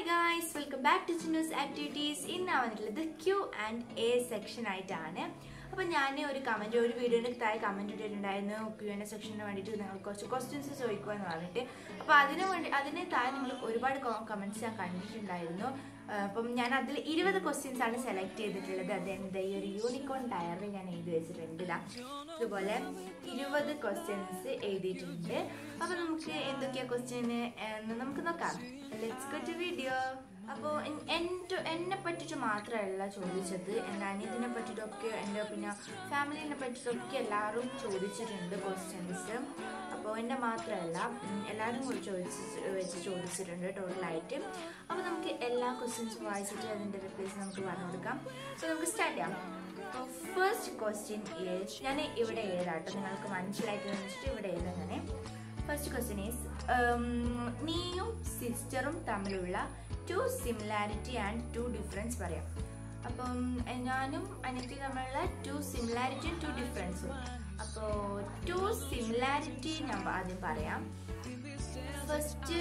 Guys welcome back to Chinnu's activities ഇന്ന് വന്നിട്ടുള്ളത് Q and A section ആയിട്ടാണ് അപ്പോൾ ഞാൻ ഒരു കമൻറ്റ് ഒരു വീഡിയോയുടെ താഴെ കമൻറ്റ് ഇട്ടിട്ടുണ്ടായിരുന്നു ക്യൂ ആൻഡ് സെക്ഷന് വേണ്ടിയിട്ട് നിങ്ങൾ കുറച്ച് ക്വസ്റ്റ്യൻസ് ചോദിക്കുക എന്ന് പറഞ്ഞിട്ട് അപ്പോൾ അതിന് വേണ്ടി അതിന് താഴെ നിങ്ങൾ ഒരുപാട് കമൻറ്റ്സ് ഞാൻ കണ്ടിട്ടുണ്ടായിരുന്നു ആ, അപ്പം ഞാൻ അതിൽ ഇരുപത് ക്വസ്റ്റ്യൻസ് ആണ് സെലക്ട് ചെയ്തിട്ടുള്ളത് അതെന്താ ഈ ഒരു യൂണിക്കോൺ ടയറിൽ ഞാൻ എഴുതി വെച്ചിട്ടുണ്ട് ഇതാ ഇതുപോലെ ഇരുപത് ക്വസ്റ്റ്യൻസ് എഴുതിയിട്ടുണ്ട് അപ്പൊ നമുക്ക് എന്തൊക്കെയാ ക്വസ്റ്റ്യൻ നമുക്ക് നോക്കാം ലെറ്റ്സ് ഗോ ടു വീഡിയോ അപ്പോൾ എൻ്റെ എന്നെ പറ്റിയിട്ട് മാത്രമല്ല ചോദിച്ചത് എൻ്റെ അനിയത്തിനെ പറ്റിയിട്ടൊക്കെ എൻ്റെ പിന്നെ ഫാമിലിനെ പറ്റിയിട്ടൊക്കെ എല്ലാവരും ചോദിച്ചിട്ടുണ്ട് ക്വസ്റ്റ്യൻസ് അപ്പോൾ എൻ്റെ മാത്രമല്ല ഉം, എല്ലാവരും കൂടി ചോദിച്ച് വെച്ച് ചോദിച്ചിട്ടുണ്ട് ടോട്ടലായിട്ട് അപ്പോൾ നമുക്ക് എല്ലാ ക്വസ്റ്റ്യൻസും വായിച്ചിട്ട് അതിൻ്റെ റിപ്ലൈസ് നമുക്ക് പറഞ്ഞു കൊടുക്കാം അപ്പോൾ നമുക്ക് സ്റ്റാർട്ട് ചെയ്യാം ഫസ്റ്റ് ക്വസ്റ്റ്യൻ ഈസ് ഞാൻ ഇവിടെ എഴുതാട്ടോ നിങ്ങൾക്ക് മനസ്സിലായിട്ട് വെച്ചിട്ട് ഇവിടെ എഴുതാം ഞാൻ ഫസ്റ്റ് ക്വസ്റ്റ്യൻ ഈസ് നീയും സിസ്റ്ററും തമ്മിലുള്ള two similarity and two difference പറയാം അപ്പം എ, ഞാനും അനിയത്തി തമ്മിലുള്ള ടു സിമിലാരിറ്റിയും ടു ഡിഫറൻസും അപ്പോൾ ടു സിമിലാരിറ്റി ഞാൻ ആദ്യം പറയാം ഫസ്റ്റ്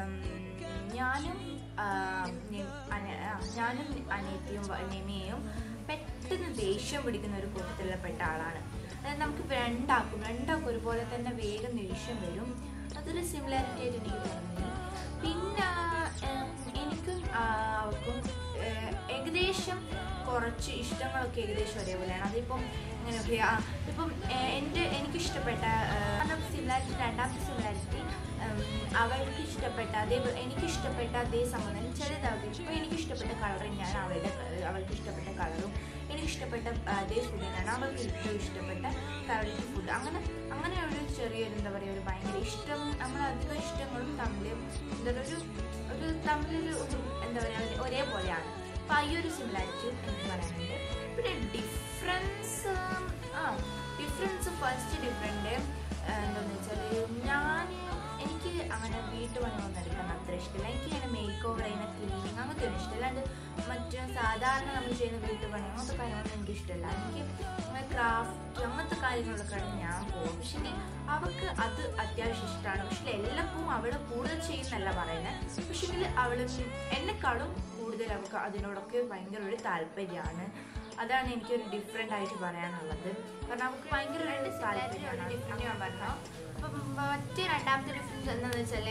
ഞാനും ആ, നി- അന- ആ, ഞാനും അനിയത്തിയും വ- നിമയും പെട്ടെന്ന് ദേഷ്യം പിടിക്കുന്ന ഒരു കൂട്ടത്തിലുള്ള പെട്ട ആളാണ് അതായത് നമുക്ക് രണ്ടാക്കും രണ്ടാക്കും ഒരുപോലെ തന്നെ വേഗം ദേഷ്യം വരും അതൊരു സിമിലാരിറ്റി ആയിട്ട് എനിക്ക് തോന്നി പിന്നെ ഉം, എനിക്കും ആ, അവൾക്കും ഏഹ്, ഏകദേശം കുറച്ച് ഇഷ്ടങ്ങളൊക്കെ ഏകദേശം ഒരേപോലെയാണ് അതിപ്പം എങ്ങനെ പറയാ ഇപ്പം ഏഹ്, എൻ്റെ എനിക്കിഷ്ടപ്പെട്ട സിമിലാരിറ്റി രണ്ടാമത്തെ സിമിലാരിറ്റി അവൾക്ക് ഇഷ്ടപ്പെട്ട അതേ എനിക്ക് ഇഷ്ടപ്പെട്ട അതേ സംബന്ധം ചിലതാകും ഇപ്പോൾ എനിക്ക് ഇഷ്ടപ്പെട്ട കളർ തന്നെയാണ് അവളുടെ ക- അവൾക്ക് ഇഷ്ടപ്പെട്ട കളറും എനിക്ക് ഇഷ്ടപ്പെട്ട അതേ ഫുഡ് തന്നെയാണ് അവൾക്ക് ഏറ്റവും ഇഷ്ടപ്പെട്ട ഫേവറേറ്റ് ഫുഡ് അങ്ങനെ അങ്ങനെ ഒരു ചെറിയൊരു എന്താ പറയുക ഒരു ഭയങ്കര ഇഷ്ടം നമ്മൾ അധികം ഇഷ്ടങ്ങളും തമ്മിൽ എന്താ പറയുക ഒരു ഒരു തമ്മിലൊരു ഒരു എന്താ പറയുക ഒരേപോലെയാണ് അപ്പോൾ ഈ ഒരു സിമിലാരിറ്റി എനിക്ക് പറയാനുണ്ട് പിന്നെ ഡിഫറൻസ് ആ ഡിഫറൻസ് ഫസ്റ്റ് ഡിഫറെൻ്റ് എന്താണെന്ന് വെച്ചാൽ ഞാൻ എനിക്ക് അങ്ങനെ വീട്ടുപണിയൊന്നും എടുക്കാൻ അത്ര ഇഷ്ടമില്ല എനിക്ക് ഇങ്ങനെ മേക്ക് ഓവർ ചെയ്യുന്ന ക്ലീനിങ് അങ്ങനത്തെ ഒന്നും ഇഷ്ടമില്ല അത് മറ്റു സാധാരണ നമ്മൾ ചെയ്യുന്ന വീട്ടുപണി അങ്ങനത്തെ കാര്യങ്ങളൊന്നും എനിക്ക് ഇഷ്ടമില്ല എനിക്ക് ക്രാഫ്റ്റ് അങ്ങനത്തെ കാര്യങ്ങളൊക്കെയാണ് ഞാൻ പോകും പക്ഷേ അവൾക്ക് അത് അത്യാവശ്യം ഇഷ്ടമാണ് പക്ഷെ എല്ലപ്പോഴും അവൾ കൂടുതൽ ചെയ്യുന്നല്ല പറയുന്നത് പക്ഷേ അവൾ എന്നെക്കാളും കൂടുതൽ അവൾക്ക് അതിനോടൊക്കെ ഭയങ്കര ഒരു താല്പര്യമാണ് അതാണ് എനിക്കൊരു ഡിഫറെൻ്റ് ആയിട്ട് പറയാനുള്ളത് കാരണം അവൾക്ക് ഭയങ്കര രണ്ട് താല്പര്യമാണ് ഡിഫറെൻ്റ് ഞാൻ പറഞ്ഞു അപ്പം മറ്റേ രണ്ടാമത്തെ ഡിഫറൻസ് എന്താണെന്ന് വെച്ചാൽ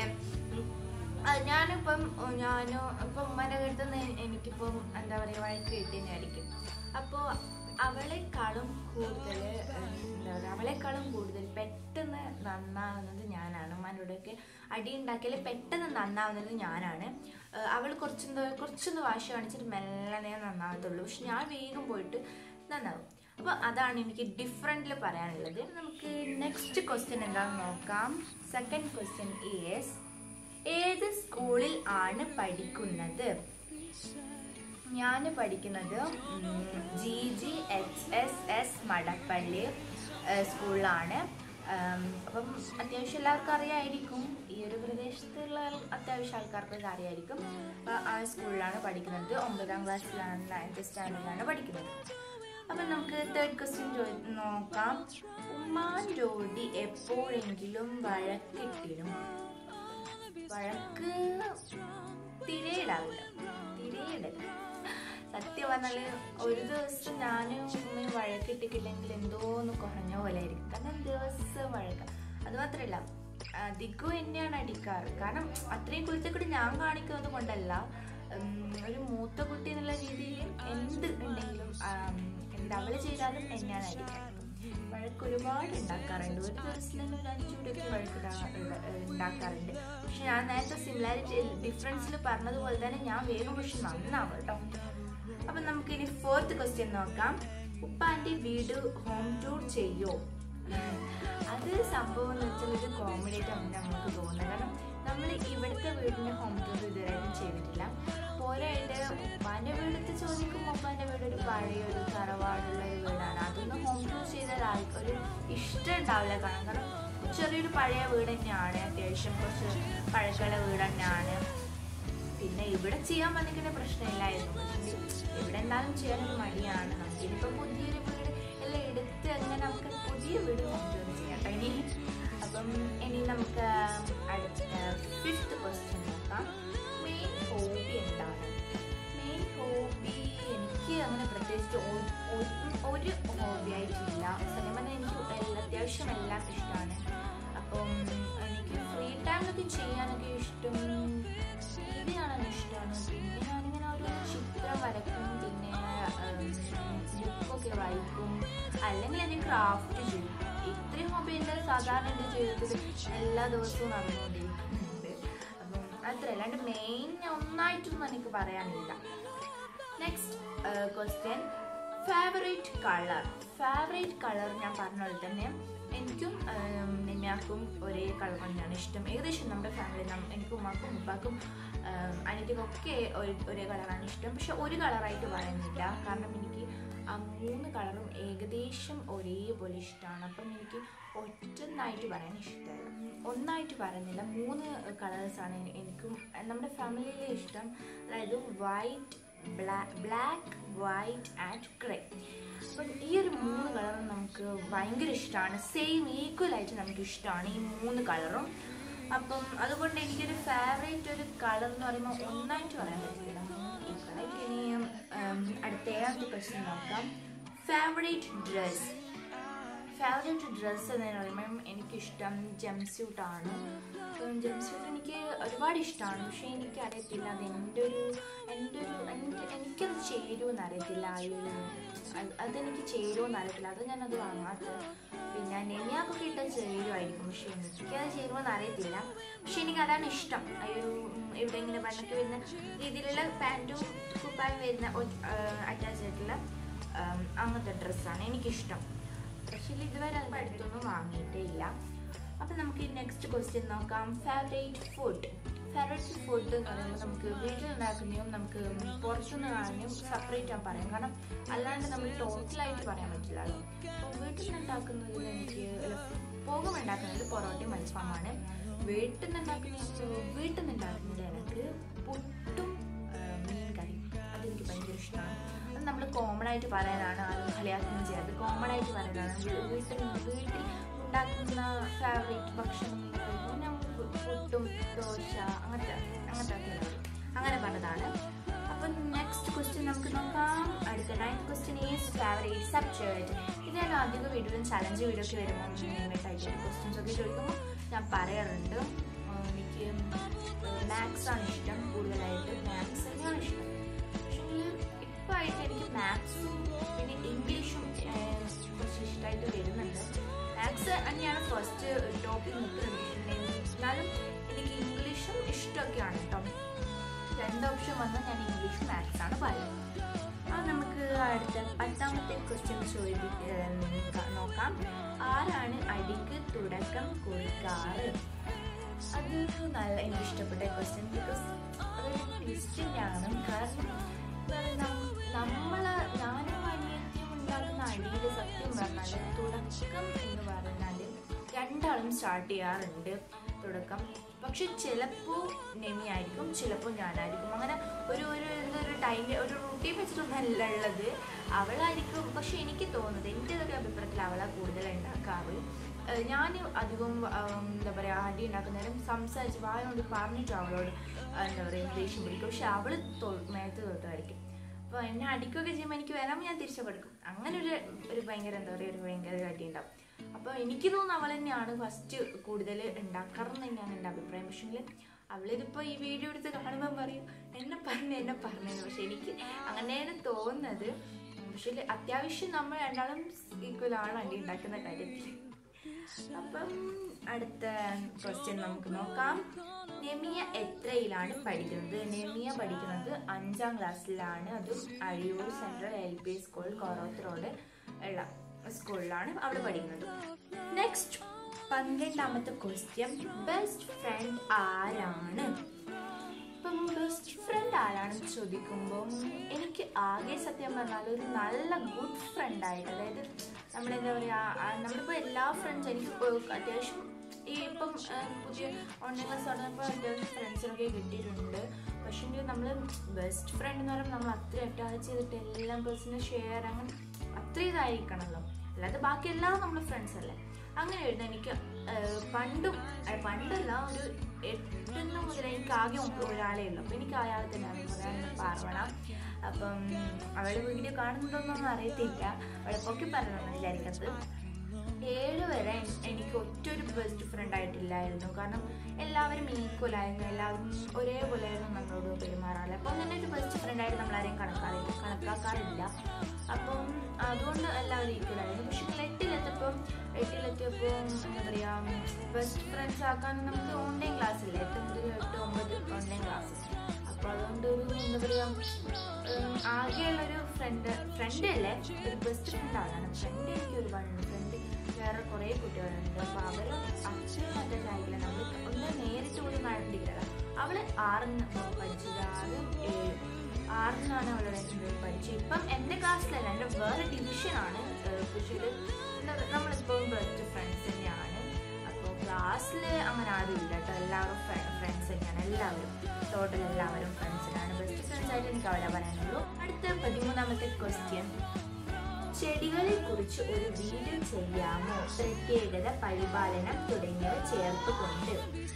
ഞാനിപ്പം ഞാനും ഇപ്പം ഉമ്മൻ്റെ അടുത്ത് നിന്ന് എനിക്കിപ്പം എന്താ പറയുക വഴക്ക് കിട്ടിയെന്നായിരിക്കും അപ്പോൾ അവളെക്കാളും കൂടുതൽ എന്താ പറയുക അവളെക്കാളും കൂടുതൽ പെട്ടെന്ന് നന്നാവുന്നത് ഞാനാണ് ഉമ്മാനോടൊക്കെ അടി ഉണ്ടാക്കിയാൽ പെട്ടെന്ന് നന്നാവുന്നത് ഞാനാണ് ഏഹ് അവൾ കുറച്ചൊന്ന് കുറച്ചൊന്ന് വാശി കാണിച്ചിട്ട് മെല്ലനെ നന്നാവത്തുള്ളൂ പക്ഷെ ഞാൻ വേഗം പോയിട്ട് നന്നാവും അപ്പോൾ അതാണ് എനിക്ക് ഡിഫറെൻറ്റിൽ പറയാനുള്ളത് നമുക്ക് നെക്സ്റ്റ് ക്വസ്റ്റ്യൻ എന്താണെന്ന് നോക്കാം സെക്കൻഡ് ക്വസ്റ്റ്യൻ ഈസ് ഏത് സ്കൂളിൽ ആണ് പഠിക്കുന്നത് ഞാൻ പഠിക്കുന്നത് G G H S S Madappally ഏഹ്, സ്കൂളിലാണ് ഉം, അപ്പം അത്യാവശ്യം എല്ലാവർക്കും അറിയായിരിക്കും ഈ ഒരു പ്രദേശത്തുള്ള ആൾ- അത്യാവശ്യം ആൾക്കാർക്കൊക്കെ അറിയായിരിക്കും അപ്പോൾ ആ സ്കൂളിലാണ് പഠിക്കുന്നത് ഒമ്പതാം ക്ലാസ്സിലാണ് നയൻത്ത് സ്റ്റാൻഡേർഡിലാണ് പഠിക്കുന്നത് അപ്പം നമുക്ക് തേർഡ് ക്വസ്റ്റ്യൻ നോക്കാം ഉമ്മാൻ ജോഡി എപ്പോഴെങ്കിലും വഴക്കിട്ടിടും വഴക്ക് തിരയിടാവില്ല തിരയിടല്ല സത്യം പറഞ്ഞാൽ ഒരു ദിവസം ഞാനും ഉമ്മയും വഴക്കിട്ടിട്ടില്ലെങ്കിൽ എന്തോന്ന് കുറഞ്ഞ പോലെ ആയിരിക്കും കാരണം ദിവസം വഴക്ക അത് മാത്രമല്ല അധികവും എന്നെയാണ് അടിക്കാറ് കാരണം അത്രയും കുളിച്ചക്കൂടി ഞാൻ കാണിക്കുന്നത് കൊണ്ടല്ല ഉം, ഒരു മൂത്ത കുട്ടി എന്നുള്ള രീതിയിൽ എന്ത് ഉണ്ടെങ്കിലും ആം, എന്ത് അവള് ചെയ്താലും എന്നെയാണ് അടിക്കുന്നത് വഴക്ക് ഒരുപാട് ഉണ്ടാക്കാറുണ്ട് ഒരു ദിവസം തന്നെ ഒരു അഞ്ചുകൂടിയൊക്കെ വഴക്ക് ഇടാ- ഇട- ഉണ്ടാക്കാറുണ്ട് പക്ഷെ ഞാൻ നേരത്തെ സിമിലാരിറ്റി ഡിഫറൻസിൽ പറഞ്ഞതുപോലെ തന്നെ ഞാൻ വേഗം പക്ഷെ നന്നാവും കേട്ടോ അപ്പം നമുക്ക് ഇനി ഫോർത്ത് ക്വസ്റ്റ്യൻ നോക്കാം ഉപ്പാൻ്റെ വീട് ഹോം ടൂർ ചെയ്യോ ഉം. അത് സംഭവം എന്ന് വെച്ചാൽ ഒരു കോമഡി ആയിട്ട് നമുക്ക് തോന്നുന്നത് കാരണം നമ്മൾ ഇവിടുത്തെ വീടിൻ്റെ ഹോം ടൂർ ഇതുവരെയായിട്ടും ചെയ്തിട്ടില്ല പോരായിട്ട് ഉപ്പാൻ്റെ വീടത്ത് ചോദിക്കുമ്പോൾ ഉപ്പാൻ്റെ വീട് ഒരു പഴയ ഒരു തറവാടുള്ള ഒരു വീടാണ് അതൊന്നും ഹോം ടൂർ ചെയ്താൽ ആൾക്ക് ഒരു ഇഷ്ടം ഉണ്ടാവില്ല കാണാൻ കാരണം ചെറിയൊരു പഴയ വീട് തന്നെയാണ് അത്യാവശ്യം കുറച്ച് പഴക്കമുള്ള വീട് തന്നെയാണ് പിന്നെ ഇവിടെ ചെയ്യാൻ വന്നിക്കുന്ന പ്രശ്നമില്ലായിരുന്നു പക്ഷേ ഇവിടെ എന്തായാലും ചെയ്യാനൊരു മടിയാണ് നമുക്കിനിപ്പോൾ പുതിയൊരു വീട് എല്ലാം എടുത്ത് അങ്ങനെ നമുക്ക് പുതിയ വീട് കൊണ്ടുവന്ന് ചെയ്യാം കേട്ടോ ഇനി അപ്പം ഇനി നമുക്ക് അടുത്ത ഫിഫ്ത്ത് ക്വസ്റ്റ്യൻ നോക്കാം മെയിൻ ഹോബി സത്യം പറഞ്ഞാൽ എനിക്ക് എല്ലാ- അത്യാവശ്യം എല്ലാം ഇഷ്ടമാണ് അപ്പം എനിക്ക് ഫ്രീ ടൈമിലൊക്കെ ചെയ്യാനൊക്കെ ഇഷ്ടം ടി വി കാണാൻ ഇഷ്ടമാണ് പിന്നെ ഞാനിങ്ങനെ ഒരു ചിത്രം വരക്കും പിന്നെ ബുക്കൊക്കെ വായിക്കും അല്ലെങ്കിൽ എന്തെങ്കിലും ക്രാഫ്റ്റ് ചെയ്യും ഇത്രയും ഹോബി എൻ്റെ സാധാരണ എൻ്റെ ജീവിതത്തിൽ എല്ലാ ദിവസവും നടന്നുകൊണ്ടിരിക്കുന്നുണ്ട് അപ്പം അത്ര അല്ലാണ്ട് മെയിൻ ഒന്നായിട്ടൊന്നും എനിക്ക് പറയാനില്ല next question favourite colour favourite colour ഞാൻ പറഞ്ഞ പോലെ തന്നെ എനിക്കും നിമ്യാക്കും ഒരേ കളർ തന്നെയാണ് ഇഷ്ടം ഏകദേശം നമ്മുടെ ഫാമിലി എനിക്കും ഉമ്മാക്കും ഉപ്പാക്കും അനിയത്തിക്കൊക്കെ ഒരേ കളറാണ് ഇഷ്ടം പക്ഷെ ഒരു കളറായിട്ട് പറയുന്നില്ല കാരണം എനിക്ക് ആ മൂന്ന് കളറും ഏകദേശം ഒരേപോലെ ഇഷ്ടമാണ് അപ്പം എനിക്ക് ഒറ്റൊന്നായിട്ട് പറയാൻ ഇഷ്ടമല്ല ഒന്നായിട്ട് പറയുന്നില്ല മൂന്ന് കളേഴ്സാണ് എനിക്കും നമ്മുടെ ഫാമിലിയിലെ ഇഷ്ടം അതായത് white black white and grey അപ്പം ഈ ഒരു മൂന്ന് കളറും നമുക്ക് ഭയങ്കര ഇഷ്ടമാണ് സെയിം ഈക്വലായിട്ട് നമുക്ക് ഇഷ്ടമാണ് ഈ മൂന്ന് കളറും അപ്പം അതുകൊണ്ട് എനിക്കൊരു ഫേവറേറ്റ് ഒരു കളർ എന്ന് പറയുമ്പോൾ ഒന്നായിട്ട് പറയാൻ പറ്റില്ല ഈക്വലായിട്ട് ഇനിയും അടുത്ത ഏഴാമത്തെ ക്വസ്റ്റ്യൻ നോക്കാം ഫേവറേറ്റ് ഡ്രസ് ഫേവറേറ്റ് ഡ്രസ്സ് എന്ന് പറയുമ്പം എനിക്കിഷ്ടം ജംപ് സ്യൂട്ടാണ് ജംപ് സ്യൂട്ട് എനിക്ക് ഒരുപാട് ഇഷ്ടമാണ് പക്ഷേ എനിക്ക് അറിയത്തില്ല അത് എൻ്റെ ഒരു എൻ്റെ ഒരു എൻ്റെ എനിക്കത് ചേരുമെന്ന് അറിയത്തില്ല ആ ഒരു അത് അതെനിക്ക് ചേരുമെന്ന് അറിയത്തില്ല അത് ഞാനത് വാങ്ങാത്തത് പിന്നെ നെനിയാക്കൊക്കെ ഇട്ട ചേരുമായിരിക്കും പക്ഷേ എനിക്കത് ചേരുമെന്ന് അറിയത്തില്ല പക്ഷെ എനിക്ക് അതാണ് ഇഷ്ടം ആ ഒരു ഇവിടെ ഇങ്ങനെ മണ്ണൊക്കെ വരുന്ന രീതിയിലുള്ള പാൻറ്റും കുപ്പായും വരുന്ന അറ്റാച്ച് ആയിട്ടുള്ള അങ്ങനത്തെ ഡ്രസ്സാണ് എനിക്കിഷ്ടം പക്ഷേ ഇതുവരെ അത് അടുത്തൊന്നും വാങ്ങിയിട്ടേ ഇല്ല അപ്പം നമുക്ക് നെക്സ്റ്റ് ക്വസ്റ്റ്യൻ നോക്കാം ഫേവറേറ്റ് ഫുഡ് ഫേവറേറ്റ് ഫുഡ് എന്ന് പറയുമ്പോൾ നമുക്ക് വീട്ടിലുണ്ടാക്കുന്നതും നമുക്ക് പുറത്തുനിന്ന് കാണുന്നതും സെപ്പറേറ്റ് ഞാൻ പറയാം കാരണം അല്ലാണ്ട് നമ്മൾ ടോട്ടലായിട്ട് പറയാൻ പറ്റില്ലല്ലോ അപ്പോൾ വീട്ടിൽ നിന്ന് ഉണ്ടാക്കുന്നതിൽ എനിക്ക് പോകും ഉണ്ടാക്കുന്നത് പൊറോട്ടയും അൽഫാമാണ് വീട്ടിൽ നിന്ന് ഉണ്ടാക്കുന്നത് വീട്ടിൽ നിന്ന് ഉണ്ടാക്കുന്നത് എനിക്ക് പുട്ടും മീൻ കറി അതെനിക്ക് ഭയങ്കര ഇഷ്ടമാണ് അത് നമ്മൾ കോമൺ ആയിട്ട് പറയാനാണ് ആരും കളിയാക്കുകയും ചെയ്യാറ് കോമൺ ആയിട്ട് പറയാനാണ് വീട്ടിൽ വീട്ടിൽ ഉണ്ടാക്കുന്ന ഫേവറേറ്റ് ഭക്ഷണം എന്ന് പറയുമ്പോൾ ഞാൻ പുട്ടും ദോശ അങ്ങനത്തെ അങ്ങനത്തെ ഒക്കെ അങ്ങനെ പറഞ്ഞതാണ് അപ്പം നെക്സ്റ്റ് ക്വസ്റ്റ്യൻ നമുക്ക് നോക്കാം അടുത്ത ninth question is favourite subject ഇത് ഞാൻ അധികം വീഡിയോയിലും ചലഞ്ച് വീഡിയോ ഒക്കെ വരുമ്പോൾ ആയിട്ട് ക്വസ്റ്റ്യൻസ് ഒക്കെ ചോദിക്കുമ്പോൾ ഞാൻ പറയാറുണ്ട് എനിക്ക് മാത്സ് ആണ് ഇഷ്ടം കൂടുതലായിട്ട് മാത്സ് തന്നെയാണ് ഇഷ്ടം പക്ഷേ ഇപ്പോൾ ആയിട്ട് എനിക്ക് മാത്സും പിന്നെ ഇംഗ്ലീഷും കുറച്ച് ഇഷ്ടമായിട്ട് വരുന്നുണ്ട് മാത്സ് തന്നെയാണ് ഫസ്റ്റ് ടോപ്പിൽ നിൽക്കുന്നത് എന്നാലും എനിക്ക് ഇംഗ്ലീഷും ഇഷ്ടമൊക്കെയാണ് കേട്ടോ രണ്ട് ഓപ്ഷൻ വന്നാൽ ഞാൻ ഇംഗ്ലീഷ് മാത്സ് ആണ് പറയുന്നത് ആ നമുക്ക് അടുത്ത പത്താമത്തെ ക്വസ്റ്റ്യൻ ചോദിക്കാൻ നോക്കാം ആരാണ് അടിക്ക് തുടക്കം കുറിക്കാറ് അത് നല്ല എനിക്ക് ഇഷ്ടപ്പെട്ട ക്വസ്റ്റ്യൻ ബിക്കോസ് അതൊരു ക്വസ്റ്റ്യനാണ് കാരണം നമ്മൾ ഞാനും അനിയത്തിയും ഉണ്ടാക്കുന്ന അടിയിൽ സത്യം പറഞ്ഞാൽ തുടക്കം എന്ന് പറഞ്ഞാൽ രണ്ടാളും സ്റ്റാർട്ട് ചെയ്യാറുണ്ട് തുടക്കം പക്ഷെ ചിലപ്പോൾ നെമി ആയിരിക്കും ചിലപ്പോൾ ഞാനായിരിക്കും അങ്ങനെ ഒരു ഒരു എന്തൊരു ടൈം ഒരു റൂട്ടീൻ വെച്ചിട്ടൊന്നല്ല ഉള്ളത് അവളായിരിക്കും പക്ഷെ എനിക്ക് തോന്നുന്നത് എൻ്റെ ഒരു അഭിപ്രായത്തിൽ അവളാ കൂടുതൽ ഉണ്ടാക്കാറ് ഞാൻ അധികം എന്താ പറയുക അടി ഉണ്ടാക്കുന്നേരം സംസാരിച്ച് വായ കൊണ്ട് പറഞ്ഞിട്ട് അവളോട് എന്താ പറയുക ദേഷ്യം പിടിക്കും പക്ഷെ അവൾ മേത്ത് തൊട്ട് കളിക്കും അപ്പോൾ എന്നെ അടിക്കുകയൊക്കെ ചെയ്യുമ്പോൾ എനിക്ക് വരാമ്പോൾ ഞാൻ തിരിച്ചു കൊടുക്കും അങ്ങനെ ഒരു ഒരു ഭയങ്കര എന്താ പറയുക ഒരു ഭയങ്കര അടി ഉണ്ടാവും അപ്പോൾ എനിക്ക് തോന്നുന്നു അവൾ തന്നെയാണ് ഫസ്റ്റ് കൂടുതൽ ഉണ്ടാക്കാറെന്ന് തന്നെയാണ് എൻ്റെ അഭിപ്രായം പക്ഷേ അവളിതിപ്പോൾ ഈ വീഡിയോ എടുത്ത് കാണുമ്പോൾ പറയും എന്നെ പറഞ്ഞു എന്നെ പറഞ്ഞത് പക്ഷെ എനിക്ക് അങ്ങനെയാണ് തോന്നുന്നത് പക്ഷേ അത്യാവശ്യം നമ്മൾ രണ്ടാളും ഈക്വലാണ് അടി ഉണ്ടാക്കുന്ന കാര്യത്തിൽ അപ്പം അടുത്ത ക്വസ്റ്റ്യൻ നമുക്ക് നോക്കാം നെമിയ എത്രയിലാണ് പഠിക്കുന്നത് നെമിയ പഠിക്കുന്നത് അഞ്ചാം ക്ലാസ്സിലാണ് അതും Azhiyur central L P school Koroth road ഉള്ള സ്കൂളിലാണ് അവിടെ പഠിക്കുന്നത് നെക്സ്റ്റ് പന്ത്രണ്ടാമത്തെ ക്വസ്റ്റ്യൻ ബെസ്റ്റ് ഫ്രണ്ട് ആരാണ് ഇപ്പം ബെസ്റ്റ് ഫ്രണ്ട് ആരാണെന്ന് ചോദിക്കുമ്പോൾ എനിക്ക് ആകെ സത്യം പറഞ്ഞാൽ ഒരു നല്ല ഗുഡ് ഫ്രണ്ടായിട്ട് അതായത് നമ്മളെന്താ പറയുക നമ്മളിപ്പോൾ എല്ലാ ഫ്രണ്ട്സും എനിക്ക് അത്യാവശ്യം ഈ ഇപ്പം പുതിയ ഓൺലൈൻ ക്ലാസ് തുടങ്ങിയപ്പോൾ അത്യാവശ്യം ഫ്രണ്ട്സിനൊക്കെ കിട്ടിയിട്ടുണ്ട് പക്ഷേ നമ്മൾ ബെസ്റ്റ് ഫ്രണ്ട് എന്ന് പറയുമ്പോൾ നമ്മൾ അത്ര അറ്റാച്ച് ചെയ്തിട്ട് എല്ലാം പേഴ്സണൽ ഷെയർ അങ്ങനെ അത്ര ഇതായിരിക്കണമല്ലോ അല്ലാതെ ബാക്കി എല്ലാം നമ്മൾ ഫ്രണ്ട്സ് അല്ലേ അങ്ങനെ വരുന്ന എനിക്ക് ഏഹ്, പണ്ടും അല്ല, പണ്ടല്ല ഒരു എട്ടുന്ന മുതൽ എനിക്ക് ആകെ ഒരാളേ ഉള്ളൂ അപ്പം എനിക്ക് അയാൾ തന്നെയാണ് പറയാൻ പാർവണ അപ്പം അവളുടെ വീഡിയോ കാണുന്നതൊന്നും അറിയത്തില്ല അവളെ പൊക്കി പറഞ്ഞതെന്ന് വിചാരിക്കരുത് ഏഴ് വരെ എൻ- എനിക്ക് ഒറ്റൊരു ബെസ്റ്റ് ഫ്രണ്ട് ആയിട്ടില്ലായിരുന്നു കാരണം എല്ലാവരും ഈക്വൽ ആയിരുന്നു എല്ലാവരും ഒരേപോലെ ആയിരുന്നു നമ്മളോട് പെരുമാറാറ് അപ്പം അങ്ങനെ ഒരു ബെസ്റ്റ് ഫ്രണ്ട് ആയിട്ട് നമ്മളാരെയും കണക്കാറില്ല കണക്കാക്കാറില്ല അപ്പം അതുകൊണ്ട് എല്ലാവരും ഈക്വൽ ആയിരുന്നു പക്ഷെ എട്ടിലെത്തിയപ്പം എട്ടിലെത്തിയപ്പോൾ എന്താ പറയുക ബെസ്റ്റ് ഫ്രണ്ട്സ് ആക്കാൻ നമുക്ക് ഓൺലൈൻ ക്ലാസ് ഇല്ല എട്ട് മുതൽ എട്ട് ഒമ്പത് ഓൺലൈൻ ക്ലാസ് അപ്പോൾ അതുകൊണ്ട് ഒരു എന്താ പറയുക ആകെയുള്ളൊരു ഫ്രണ്ട് ഫ്രണ്ട് അല്ലേ ഒരു ബെസ്റ്റ് ഫ്രണ്ട് ആണ് ഫ്രണ്ട് എനിക്ക് ഒരുപാടുണ്ട് ഫ്രണ്ട് വേറെ കുറേ കുട്ടികളുണ്ട് അപ്പോൾ അവർ അച്ഛനും മറ്റേ ആയില്ല നമ്മൾ ഒന്ന് നേരിട്ട് പോലും കണ്ടില്ല അവള് ആറിന് പഠിച്ചത് ആറും ഏഴും ആറിനാണ് അവളുടെ പഠിച്ചത് ഇപ്പം എൻ്റെ ക്ലാസ്സിലല്ല എൻ്റെ വേറെ ഡിവിഷനാണ് പക്ഷേ ഇത് എന്താ നമ്മളിപ്പോൾ ബെസ്റ്റ് ഫ്രണ്ട്സ് തന്നെയാണ് അപ്പോൾ ക്ലാസ്സിൽ അങ്ങനെ ആരും ഇല്ല കേട്ടോ എല്ലാവരും ഫ്രണ്ട്സ് തന്നെയാണ് എല്ലാവരും ടോട്ടൽ എല്ലാവരും ഫ്രണ്ട്സിനാണ് ബെസ്റ്റ് ഫ്രണ്ട്സ് ആയിട്ട് എനിക്ക് അവിടെ പറയാനുള്ളൂ അടുത്ത പതിമൂന്നാമത്തെ ക്വസ്റ്റ്യൻ ചെടികളെ കുറിച്ച് ഒരു വീഡിയോ ചെയ്യാമോ പ്രത്യേകത പരിപാലനം തുടങ്ങിയവ ചേർത്തുകൊണ്ട്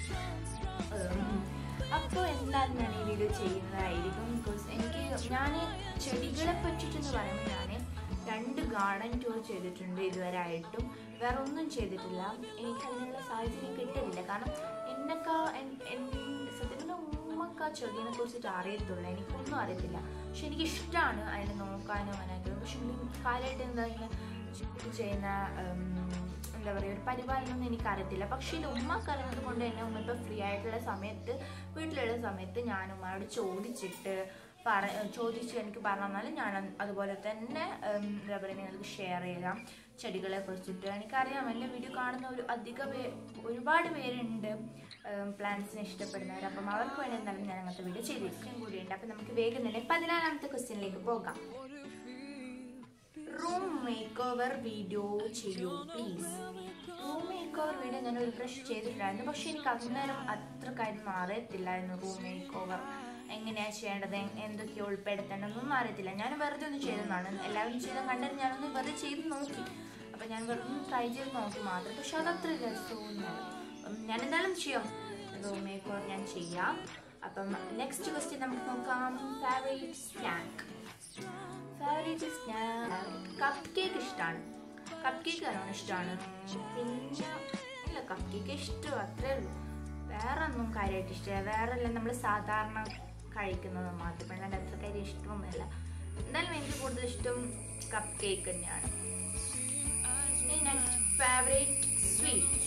അപ്പോൾ എന്താണ് ഞാൻ ഈ വീഡിയോ ചെയ്യുന്നതായിരിക്കും ബിക്കോസ് എനിക്ക് ഞാൻ ചെടികളെ പറ്റിയിട്ടെന്ന് പറയുമ്പോൾ ഞാൻ രണ്ട് ഗാർഡൻ ടൂർ ചെയ്തിട്ടുണ്ട് ഇതുവരെ ആയിട്ടും വേറെ ഒന്നും ചെയ്തിട്ടില്ല എനിക്ക് അതിനുള്ള സാഹചര്യം കിട്ടുന്നില്ല കാരണം എന്നൊക്കെ സത്യം പറഞ്ഞാൽ ഉമ്മക്ക് ആ ചെടീനെ കുറിച്ചിട്ട് അറിയത്തുള്ളൂ എനിക്കൊന്നും അറിയത്തില്ല പക്ഷെ എനിക്ക് ഇഷ്ടമാണ് അതിനെ നോക്കാനും അതിനൊക്കെ പക്ഷെ കാലമായിട്ട് എന്താ ഇങ്ങനെ ഇത് ചെയ്യുന്ന ഉം, എന്താ പറയുക ഒരു പരിപാലനമൊന്നും എനിക്കറിയത്തില്ല പക്ഷേ ഇത് ഉമ്മക്ക് അറിയുന്നത് കൊണ്ട് തന്നെ ഉമ്മ ഇപ്പോൾ ഫ്രീ ആയിട്ടുള്ള സമയത്ത് വീട്ടിലുള്ള സമയത്ത് ഞാൻ ഉമ്മയോട് ചോദിച്ചിട്ട് പറ ചോദിച്ച് എനിക്ക് പറഞ്ഞു തന്നാൽ ഞാൻ അതുപോലെ തന്നെ ഉം, എന്താ പറയുക നിങ്ങൾക്ക് ഷെയർ ചെയ്യാം ചെടികളെ കുറിച്ചിട്ട് എനിക്കറിയാം എൻ്റെ വീഡിയോ കാണുന്ന ഒരു അധിക പേ ഒരുപാട് പേരുണ്ട് പ്ലാന്റ്സിനെ ഇഷ്ടപ്പെടുന്നവർ അപ്പം അവർക്ക് വേണ്ടി എന്തായാലും ഞാൻ അങ്ങനത്തെ വീഡിയോ ചെയ്തിരിക്കും കൂടിയുണ്ട് അപ്പം നമുക്ക് വേഗം തന്നെ പതിനാലാമത്തെ ക്വസ്റ്റ്യനിലേക്ക് പോകാം റൂം മേക്ക് ഓവർ വീഡിയോ ചെയ്യൂ please room make over video ഞാൻ ഒരു പ്രാവശ്യം ചെയ്തിട്ടുണ്ടായിരുന്നു പക്ഷെ എനിക്ക് അന്നേരം അത്ര കാര്യം അറിയത്തില്ലായിരുന്നു റൂം മേക്ക് ഓവർ എങ്ങനെയാണ് ചെയ്യേണ്ടത് എ- എന്തൊക്കെ ഉൾപ്പെടുത്തേണ്ടതെന്നൊന്നും അറിയത്തില്ല ഞാൻ വെറുതെ ഒന്ന് ചെയ്തതാണ് എല്ലാവരും ചെയ്ത കണ്ടിട്ട് ഞാനൊന്ന് വെറുതെ ചെയ്ത് നോക്കി അപ്പം ഞാൻ വെറുതെ ഒന്ന് ട്രൈ ചെയ്ത് നോക്കി മാത്രം പക്ഷെ അതത്ര രസമൊന്നുമില്ല ഉം, ഞാൻ എന്തായാലും ചെയ്യാം റൂം മേക്ക് ഓവർ ഞാൻ ചെയ്യാം അപ്പം നെക്സ്റ്റ് ക്വസ്റ്റ്യൻ നമുക്ക് നോക്കാം favourite snack favourite cupcake ഇഷ്ടമാണ് കപ്പ് കേക്ക് നല്ലോണം ഇഷ്ടമാണ് പിന്നെ ഇല്ല കപ്പ് കേക്ക് ഇഷ്ടം അത്രേ ഉള്ളൂ വേറെ ഒന്നും കാര്യമായിട്ട് ഇഷ്ടമില്ല വേറെ എല്ലാം നമ്മൾ സാധാരണ കഴിക്കുന്നത് മാത്രം അല്ലാണ്ട് അത്ര കാര്യം ഇഷ്ടമൊന്നുമില്ല എന്തായാലും എനിക്ക് കൂടുതൽ ഇഷ്ടം കപ്പ് കേക്ക് തന്നെയാണ് നെക്സ്റ്റ് ഫേവറേറ്റ് സ്വീറ്റ്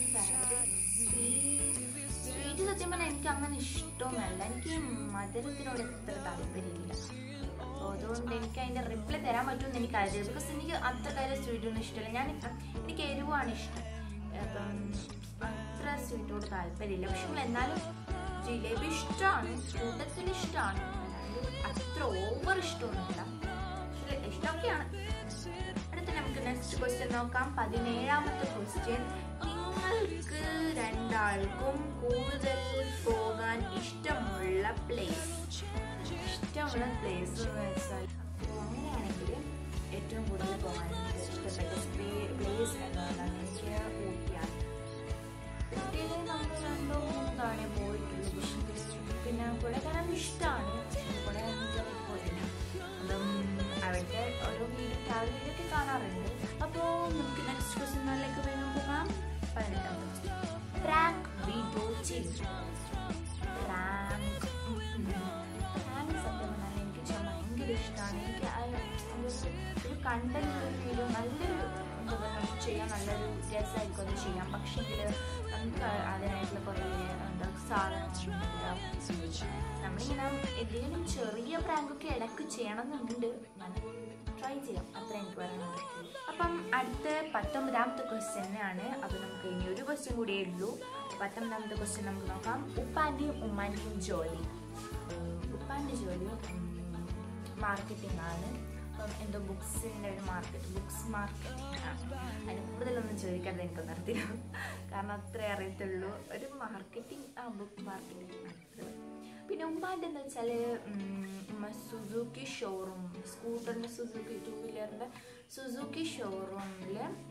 സ്വീറ്റ് സത്യം പറഞ്ഞാൽ എനിക്ക് അങ്ങനെ ഇഷ്ടമൊന്നുമല്ല എനിക്ക് ഈ മധുരത്തിനോട് എത്ര താല്പര്യമില്ല അപ്പോൾ അതുകൊണ്ട് എനിക്ക് അതിൻ്റെ റിപ്ലൈ തരാൻ പറ്റുമെന്ന് എനിക്ക് അറിയില്ല ബിക്കോസ് എനിക്ക് അത്ര കാര്യം സ്വീറ്റ് ഒന്നും ഇഷ്ടമില്ല ഞാൻ എനിക്ക് എരിവാണ് ഇഷ്ടം അപ്പം അത്ര സ്വീറ്റോട് താല്പര്യമില്ല പക്ഷെ നമ്മൾ എന്നാലും ജിലേബി ഇഷ്ടമാണ് കൂട്ടത്തിൽ ഇഷ്ടമാണ് അല്ലാണ്ട് അത്ര ഓവർ ഇഷ്ടമൊന്നുമില്ല പക്ഷേ ഇഷ്ടമൊക്കെയാണ് അടുത്ത നമുക്ക് നെക്സ്റ്റ് ക്വസ്റ്റ്യൻ നോക്കാം പതിനേഴാമത്തെ ക്വസ്റ്റ്യൻ നിങ്ങൾക്ക് രണ്ടാൾക്കും കൂടുതൽ പോകാൻ ഇഷ്ടമുള്ള പ്ലേസ് ഇഷ്ടമുള്ള പ്ലേസ് എന്ന് വെച്ചാൽ അപ്പോൾ അങ്ങനെയാണെങ്കിൽ ഏറ്റവും കൂടുതൽ പോകാൻ എനിക്ക് ഇഷ്ടപ്പെട്ട പ്ലേസ് എന്ന് പറഞ്ഞാൽ എനിക്ക് ഊട്ടിയാണ് ഊട്ടിയിൽ നമ്മൾ രണ്ടോ മൂന്നോ തവണ പോയിട്ടുള്ളൂ പക്ഷേ പിന്നെ കൊടൈക്കനാൽ ഇഷ്ടമാണ് കൊടൈക്കനാൽ പോയിട്ടില്ല അപ്പം അവിടുത്തെ ഓരോ വീഡിയോ ട്രാവൽ വീഡിയോ കാണാറുണ്ട് അപ്പോൾ നമുക്ക് നെക്സ്റ്റ് ക്വസ്റ്റ്യനിലേക്ക് വേഗം പോകാം പതിനെട്ടാം പ്രാങ്ക് വീഡിയോ ചെയ്തു പ്രാങ്ക് പ്രാങ്ക് സത്യം പറഞ്ഞാൽ എനിക്ക് ചെ- ഭയങ്കര ഇഷ്ടമാണ് എനിക്ക് ആ ഒരു ഒരു കണ്ടന്റ് ഒരു വീഡിയോ നല്ലൊരു എന്താ പറയുക നമുക്ക് ചെയ്യാൻ നല്ലൊരു രസമായിരിക്കും അത് ചെയ്യാം പക്ഷേങ്കിൽ നമുക്ക് അ- അതിനായിട്ടുള്ള കുറേ എന്താ സാധനങ്ങളുണ്ട് നമ്മളിങ്ങനെ എന്തെങ്കിലും ചെറിയ പ്രാങ്കൊക്കെ ഇടയ്ക്ക് ചെയ്യണമെന്നുണ്ട് ഞാൻ ട്രൈ ചെയ്യാം അത്ര എനിക്ക് പറയാനുള്ളത് അപ്പം അടുത്ത പത്തൊമ്പതാമത്തെ ക്വസ്റ്റ്യൻ ആണ് അപ്പം നമുക്ക് ഇനി ഒരു ക്വസ്റ്റ്യൻ കൂടിയേ ഉള്ളൂ പത്തൊമ്പതാമത്തെ ക്വസ്റ്റ്യൻ നമുക്ക് നോക്കാം ഉപ്പാൻ്റെയും ഉമ്മാൻ്റെയും ജോലി ഉം, ഉപ്പാൻ്റെ ജോലി മാർക്കറ്റിംഗ് ആണ് അപ്പം എന്തോ ബുക്സിൻ്റെ ഒരു മാർക്കറ്റ് ബുക്സ് മാർക്കറ്റിംഗ് ആണ് അതിന് കൂടുതലൊന്നും ചോദിക്കാതെ എനിക്ക് നിർത്തില്ല കാരണം അത്രേ അറിയത്തുള്ളൂ ഒരു മാർക്കറ്റിംഗ് ആ ബുക്ക് മാർക്കറ്റിംഗ് അത്രേ പിന്നെ ഉമ്മാൻ്റെ എന്താ വെച്ചാൽ സുസുക്കി ഷോറൂം സ്കൂട്ടറിൻ്റെ സുസുക്കി ടൂ വീലറിൻ്റെ സുസുക്കി ഷോറൂമിൽ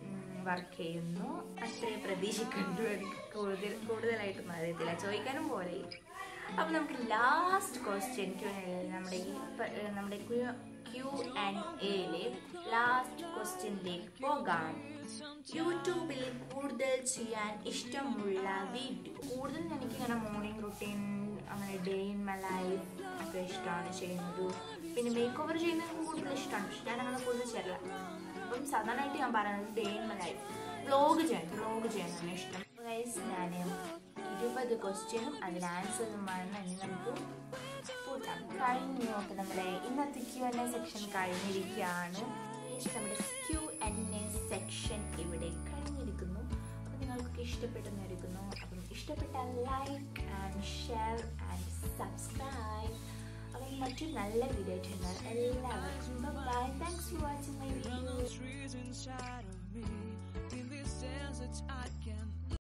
വർക്ക് ചെയ്യുന്നു അത്രേ പ്രതീക്ഷിക്കണ്ടു എനിക്ക് കൂടുതൽ കൂടുതലായിട്ടൊന്നും അറിയത്തില്ല ചോദിക്കാനും പോലെ അപ്പം നമുക്ക് ലാസ്റ്റ് ക്വസ്റ്റ്യൻ നമ്മുടെ ഈ പ- ഏർ നമ്മുടെ ക്യു ആൻഡ് എയിലെ ലാസ്റ്റ് ക്വസ്റ്റ്യനിലേക്ക് പോകാം യൂട്യൂബിൽ കൂടുതൽ ചെയ്യാൻ ഇഷ്ടമുള്ള വീഡിയോ കൂടുതൽ എനിക്ക് ഇങ്ങനെ മോർണിംഗ് റുട്ടീൻ അങ്ങനെ ഡേ ഇൻ മൈ ലൈഫ് ഒക്കെ ഇഷ്ടമാണ് ചെയ്യുന്നത് പിന്നെ മേക്ക് ഓവർ ചെയ്യുന്നത് കൂടുതൽ ഇഷ്ടമാണ് പക്ഷെ ഞാൻ അങ്ങനെ കൂടുതൽ ചെയ്യാറില്ല അപ്പം സാധാരണയായിട്ട് ഞാൻ പറയുന്നത് day in my life vlog ചെയ്യാൻ വ്ലോഗ് ചെയ്യാനാണ് ഇഷ്ടം ഗൈസ് ഞാൻ ഇരുപത് ക്വസ്റ്റ്യനും അതിന് ആൻസറുമാണ് ഇനി നമുക്ക് കൂട്ടാം കഴിഞ്ഞു നോക്ക് നമ്മുടെ ഇന്നത്തെ ക്യു എൻ എ സെക്ഷൻ കഴിഞ്ഞിരിക്കുകയാണ് Guys, നമ്മുടെ ക്യു എൻ എ സെക്ഷൻ ഇവിടെ കഴിഞ്ഞിരിക്കുന്നു അപ്പം നിങ്ങൾക്കൊക്കെ ഇഷ്ടപ്പെട്ടെന്ന് എടുക്കുന്നു അപ്പം ഇഷ്ടപ്പെട്ടാൽ like and share and subscribe അപ്പം മറ്റൊരു നല്ല വീഡിയോ ആയിട്ടുണ്ടാകും എല്ലാവർക്കും bye thanks for watching my video trees inside of me. In this desert, I can